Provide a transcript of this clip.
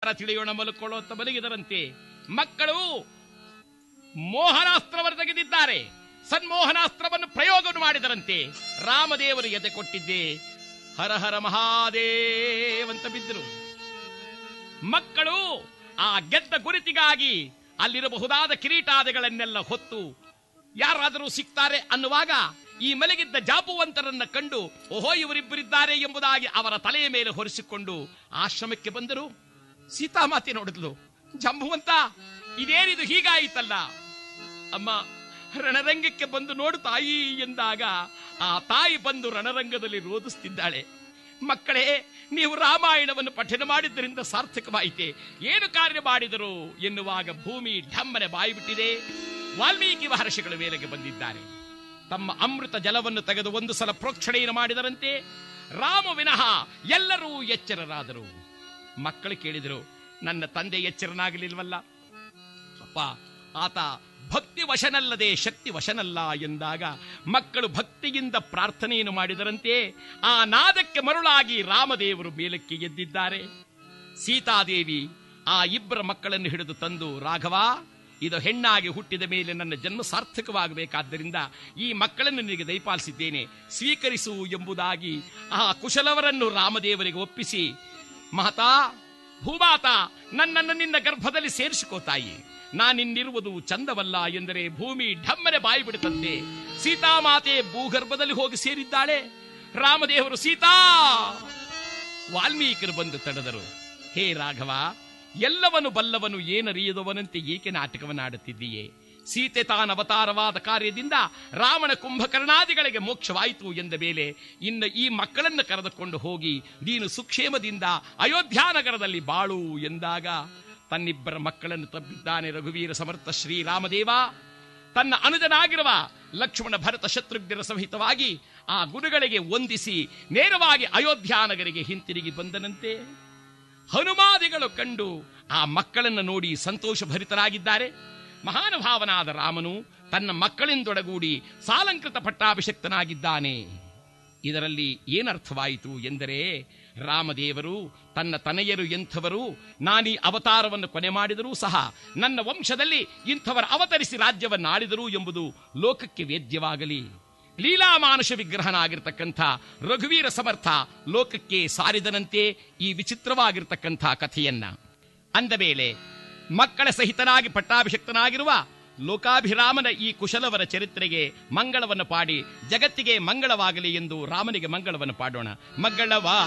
ತಿಳಿಯೋಣ ಮಲ್ಕೊಳ್ಳೋ ಅಂತ ಮಲಗಿದರಂತೆ ಮಕ್ಕಳು ಮೋಹನಾಸ್ತ್ರವನ್ನು ತೆಗೆದಿದ್ದಾರೆ ಸನ್ಮೋಹನಾಸ್ತ್ರವನ್ನು ಪ್ರಯೋಗವನ್ನು ಮಾಡಿದರಂತೆ ರಾಮದೇವರು ಎದೆ ಕೊಟ್ಟಿದ್ದೆ ಹರ ಹರ ಮಹಾದೇವಂತ ಬಿದ್ದರು ಮಕ್ಕಳು ಆ ಗೆದ್ದ ಗುರುತಿಗಾಗಿ ಅಲ್ಲಿರಬಹುದಾದ ಕಿರೀಟಾದಿಗಳನ್ನೆಲ್ಲ ಹೊತ್ತು ಯಾರಾದರೂ ಸಿಗ್ತಾರೆ ಅನ್ನುವಾಗ ಈ ಮಲಗಿದ್ದ ಜಾಬುವಂತರನ್ನ ಕಂಡು ಓಹೋ ಇವರಿಬ್ಬರಿದ್ದಾರೆ ಎಂಬುದಾಗಿ ಅವರ ತಲೆಯ ಮೇಲೆ ಹೊರಿಸಿಕೊಂಡು ಆಶ್ರಮಕ್ಕೆ ಬಂದರು ಸೀತಾಮಾತೆ ನೋಡಿದ್ಲು ಜಂಬುವಂತ ಇದೇನಿದು ಹೀಗಾಯಿತಲ್ಲ ಅಮ್ಮ ರಣರಂಗಕ್ಕೆ ಬಂದು ನೋಡು ತಾಯಿ ಎಂದಾಗ ಆ ತಾಯಿ ಬಂದು ರಣರಂಗದಲ್ಲಿ ರೋಧಿಸ್ತಿದ್ದಾಳೆ ಮಕ್ಕಳೇ ನೀವು ರಾಮಾಯಣವನ್ನು ಪಠನ ಮಾಡಿದ್ದರಿಂದ ಸಾರ್ಥಕವಾಯಿತೆ ಏನು ಕಾರ್ಯ ಮಾಡಿದರು ಎನ್ನುವಾಗ ಭೂಮಿ ಢಮ್ಮನೆ ಬಾಯಿಬಿಟ್ಟಿದೆ ವಾಲ್ಮೀಕಿ ಮಹರ್ಷಿಗಳ ವೇಳೆಗೆ ಬಂದಿದ್ದಾರೆ ತಮ್ಮ ಅಮೃತ ಜಲವನ್ನು ತೆಗೆದು ಒಂದು ಸಲ ಪ್ರೋಕ್ಷಣೆಯನ್ನು ಮಾಡಿದರಂತೆ ರಾಮ ವಿನಃ ಎಲ್ಲರೂ ಎಚ್ಚರರಾದರು ಮಕ್ಕಳು ಕೇಳಿದರು ನನ್ನ ತಂದೆ ಎಚ್ಚರನಾಗಲಿಲ್ವಲ್ಲ ಅಪ್ಪ ಆತ ಭಕ್ತಿ ವಶನಲ್ಲದೆ ಶಕ್ತಿ ವಶನಲ್ಲ ಎಂದಾಗ ಮಕ್ಕಳು ಭಕ್ತಿಯಿಂದ ಪ್ರಾರ್ಥನೆಯನ್ನು ಮಾಡಿದರಂತೆ ಆ ನಾದಕ್ಕೆ ಮರುಳಾಗಿ ರಾಮದೇವರು ಮೇಲಕ್ಕೆ ಎದ್ದಿದ್ದಾರೆ ಸೀತಾದೇವಿ ಆ ಇಬ್ಬರ ಮಕ್ಕಳನ್ನು ಹಿಡಿದು ತಂದು ರಾಘವ ಇದು ಹೆಣ್ಣಾಗಿ ಹುಟ್ಟಿದ ಮೇಲೆ ನನ್ನ ಜನ್ಮ ಸಾರ್ಥಕವಾಗಬೇಕಾದ್ದರಿಂದ ಈ ಮಕ್ಕಳನ್ನು ನಿನಗೆ ದಯಪಾಲಿಸಿದ್ದೇನೆ ಸ್ವೀಕರಿಸು ಎಂಬುದಾಗಿ ಆ ಕುಶಲವರನ್ನು ರಾಮದೇವರಿಗೆ ಒಪ್ಪಿಸಿ ಮಹತಾ ಭೂಮಾತ ನನ್ನನ್ನು ನಿನ್ನ ಗರ್ಭದಲ್ಲಿ ಸೇರಿಸಿಕೋ ತಾಯಿ ನಾನಿನ್ನಿರುವುದು ಚಂದವಲ್ಲ ಎಂದರೆ ಭೂಮಿ ಢಮ್ಮನೆ ಬಾಯಿ ಬಿಡುತ್ತಂತೆ ಸೀತಾಮಾತೆ ಭೂಗರ್ಭದಲ್ಲಿ ಹೋಗಿ ಸೇರಿದ್ದಾಳೆ ರಾಮದೇವರು ಸೀತಾ ವಾಲ್ಮೀಕರು ಬಂದು ತಡೆದರು ಹೇ ರಾಘವ ಎಲ್ಲವನು ಬಲ್ಲವನು ಏನರಿಯದವನಂತೆ ಏಕೆ ನಾಟಕವನ್ನಾಡುತ್ತಿದ್ದೀಯೇ ಸೀತೆ ತಾನ ಅವತಾರವಾದ ಕಾರ್ಯದಿಂದ ರಾವಣ ಕುಂಭಕರ್ಣಾದಿಗಳಿಗೆ ಮೋಕ್ಷವಾಯಿತು ಎಂದ ಮೇಲೆ ಇನ್ನು ಈ ಮಕ್ಕಳನ್ನು ಕರೆದುಕೊಂಡು ಹೋಗಿ ನೀನು ಸುಕ್ಷೇಮದಿಂದ ಅಯೋಧ್ಯಾನಗರದಲ್ಲಿ ಬಾಳು ಎಂದಾಗ ತನ್ನಿಬ್ಬರ ಮಕ್ಕಳನ್ನು ತಬ್ಬಿದ್ದಾನೆ ರಘುವೀರ ಸಮರ್ಥ ಶ್ರೀರಾಮದೇವ ತನ್ನ ಅನುಜನಾಗಿರುವ ಲಕ್ಷ್ಮಣ ಭರತ ಶತ್ರುಘ್ನರ ಸಹಿತವಾಗಿ ಆ ಗುರುಗಳಿಗೆ ವಂದಿಸಿ ನೇರವಾಗಿ ಅಯೋಧ್ಯಾನಗರಿಗೆ ಹಿಂತಿರುಗಿ ಬಂದನಂತೆ ಹನುಮಾದಿಗಳು ಕಂಡು ಆ ಮಕ್ಕಳನ್ನು ನೋಡಿ ಸಂತೋಷ ಭರಿತರಾಗಿದ್ದಾರೆ ಮಹಾನುಭಾವನಾದ ರಾಮನು ತನ್ನ ಮಕ್ಕಳಿಂದೊಡಗೂಡಿ ಸಾಲಂಕೃತ ಪಟ್ಟಾಭಿಷಕ್ತನಾಗಿದ್ದಾನೆ ಇದರಲ್ಲಿ ಏನರ್ಥವಾಯಿತು ಎಂದರೆ ರಾಮದೇವರು ತನ್ನ ತನಯರು ಎಂಥವರು ನಾನೀ ಅವತಾರವನ್ನು ಕೊನೆ ಮಾಡಿದರೂ ಸಹ ನನ್ನ ವಂಶದಲ್ಲಿ ಇಂಥವರ ಅವತರಿಸಿ ರಾಜ್ಯವನ್ನು ಆಳಿದರು ಎಂಬುದು ಲೋಕಕ್ಕೆ ವೇದ್ಯವಾಗಲಿ ಲೀಲಾಮಾನುಷ ವಿಗ್ರಹನಾಗಿರ್ತಕ್ಕಂಥ ರಘುವೀರ ಸಮರ್ಥ ಲೋಕಕ್ಕೆ ಸಾರಿದನಂತೆ ಈ ವಿಚಿತ್ರವಾಗಿರ್ತಕ್ಕಂಥ ಕಥೆಯನ್ನ ಅಂದ ಮೇಲೆ ಮಕ್ಕಳ ಸಹಿತನಾಗಿ ಪಟ್ಟಾಭಿಷಕ್ತನಾಗಿರುವ ಲೋಕಾಭಿರಾಮನ ಈ ಕುಶಲವರ ಚರಿತ್ರೆಗೆ ಮಂಗಳವನ್ನು ಪಾಡಿ ಜಗತ್ತಿಗೆ ಮಂಗಳವಾಗಲಿ ಎಂದು ರಾಮನಿಗೆ ಮಂಗಳವನ್ನು ಪಾಡೋಣ ಮಂಗಳವಾ